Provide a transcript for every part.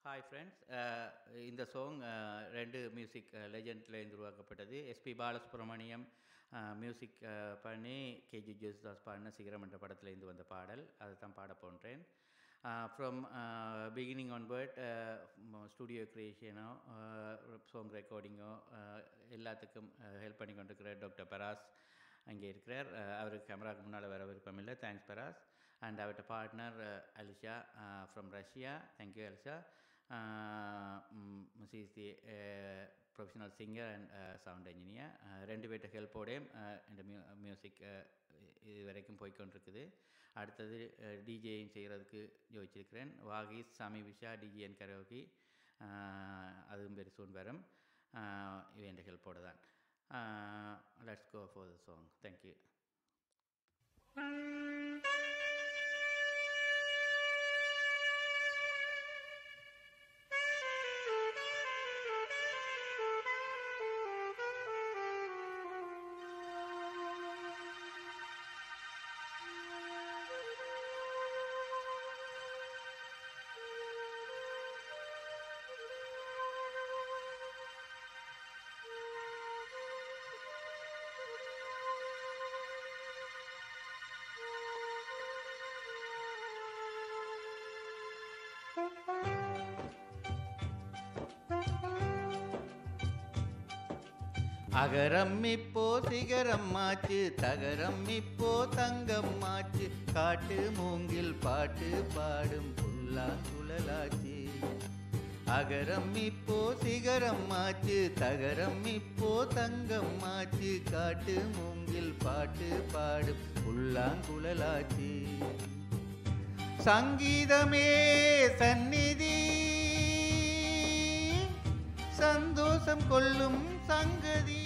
hi friends இந்த song ரெண்டு music லெஜண்ட்லேருந்து உருவாக்கப்பட்டது எஸ்பி பாலசுப்ரமணியம் மியூசிக் பண்ணி கேஜி ஜேசுதாஸ் பாடின சிகரம் என்ற படத்துலேருந்து வந்த பாடல் அதை தான் பாட போன்றேன் ஃப்ரம் பிகினிங் ஆன்வர்ட் ஸ்டுடியோ க்ரியேஷனோ சாங் ரெக்கார்டிங்கோ எல்லாத்துக்கும் ஹெல்ப் பண்ணி கொண்டிருக்கிற டாக்டர் பராஸ் அங்கே இருக்கிறார் அவருக்கு கேமராவுக்கு முன்னால் வர விருப்பம் இல்லை தேங்க்ஸ் பராஸ் அண்ட் அவர்கிட்ட partner Alisha from Russia thank you Alisha she is the professional singer and sound engineer ரெண்டு பேர்ட்ட ஹெல்ப்போடையும் இந்த மியூ மியூசிக் இது வரைக்கும் போய்கொண்டிருக்குது அடுத்தது டிஜேயும் செய்கிறதுக்கு யோசிச்சிருக்கிறேன் வாகிஸ் சாமி விஷா டிஜிஎன் கரோகி அதுவும் பெரிய சூன் வரும் இவன் ஹெல்ப்போடு தான் let's go for the song thank you அகரம் இப்போ சிகரம் ஆச்சு தகரம் இப்போ தங்கம் ஆச்சு காட்டு மூங்கில் பாட்டு பாடும் புல்லா குழலாச்சு அகரம் இப்போ சிகரம் ஆச்சு தகரம் இப்போ தங்கம் ஆச்சு காட்டு மூங்கில் பாட்டு பாடும் புல்லாங்குழலாச்சு சங்கீதமே சந்நிதி சந்தோஷம் கொள்ளும் சங்கதி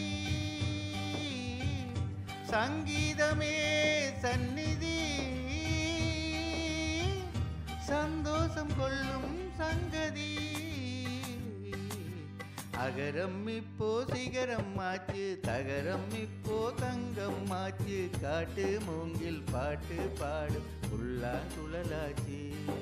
சங்கீதமே சந்நிதி சந்தோஷம் கொள்ளும் சங்கதி அகரம் இப்போ சிகரம் ஆச்சு தகரம் இப்போ தங்கம் ஆச்சு காட்டு மூங்கில் பாட்டு பாடும் உள்ளா சுழலாச்சு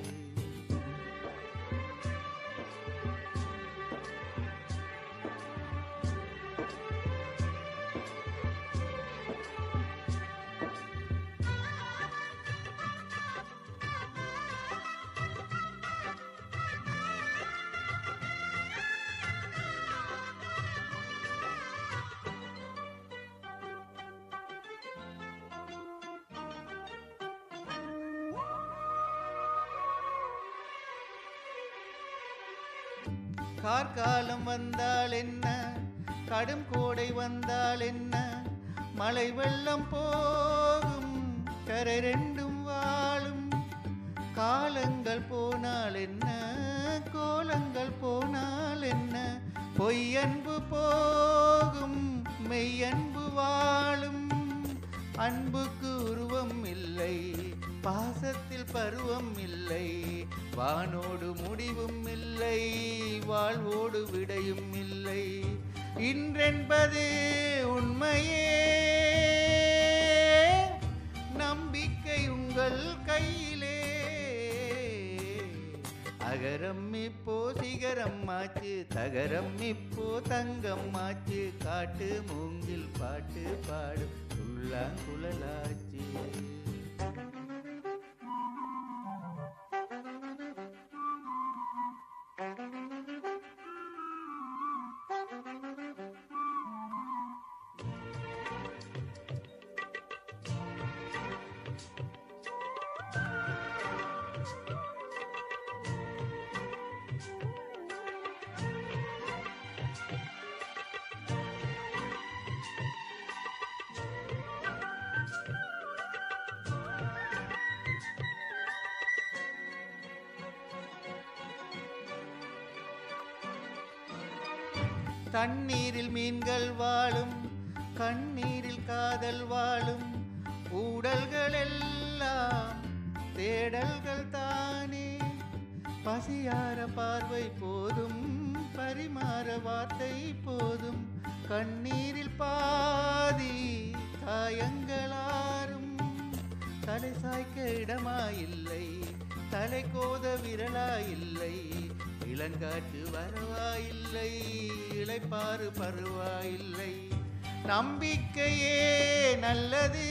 கார்காலம் வந்தால் என்ன கடும் கோடை வந்தால் என்ன மழை வெள்ளம் போகும் கரை ரெண்டும் வாழும் காலங்கள் போனால் என்ன கோலங்கள் போனால் என்ன பொய்யன்பு போகும் மெய்யன்பு வாழும் அன்புக்கு உருவம் இல்லை பாசத்தில் பருவம் இல்லை வானோடு முடிவும் இல்லை வாழ்வோடு விடையும் இல்லை இன்றென்பது உண்மையே நம்பிக்கை உங்கள் கையிலே அகரம் இப்போ சிகரம் ஆச்சு தகரம் இப்போ தங்கம் ஆச்சு காட்டு மூங்கில் பாட்டு பாடு குழலாச்சு தண்ணீரில் மீன்கள் வாழும் கண்ணீரில் காதல் வாழும் ஊடல்கள் எல்லாம் தேடல்கள் தானே பசியார பார்வை போதும் பரிமாற வார்த்தை போதும் கண்ணீரில் பாதி காயங்களாரும் தலை சாய்க்க இடமாயில்லை தலை கோத விரலாயில்லை இளங்காற்று வரவாயில்லை இளைப்பாறு பருவாயில்லை நம்பிக்கையே நல்லது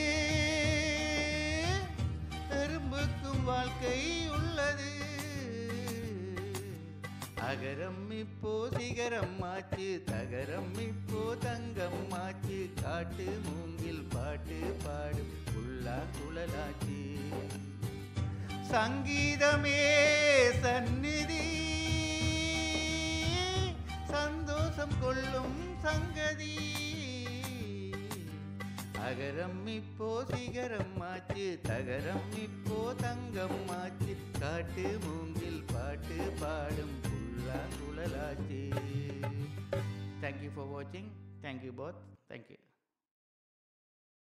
எறும்புக்கும் வாழ்க்கை உள்ளது அகரம் இப்போ சிகரம் ஆச்சு தகரம் இப்போ தங்கம் ஆச்சு காட்டு மூங்கில் பாட்டு பாடும் உள்ளா குழலாச்சு சங்கீதமே சந்நிதி சந்தோஷம் கொள்ளும் சங்கதி அகரம் இப்போ சிகரம் ஆச்சு தகரம் இப்போ தங்கம் ஆச்சு காட்டு மூங்கில் பாட்டு பாடும் புல்லா குழலாச்சு தேங்க்யூ ஃபார் வாட்சிங் தேங்க்யூ போத் தேங்க்யூ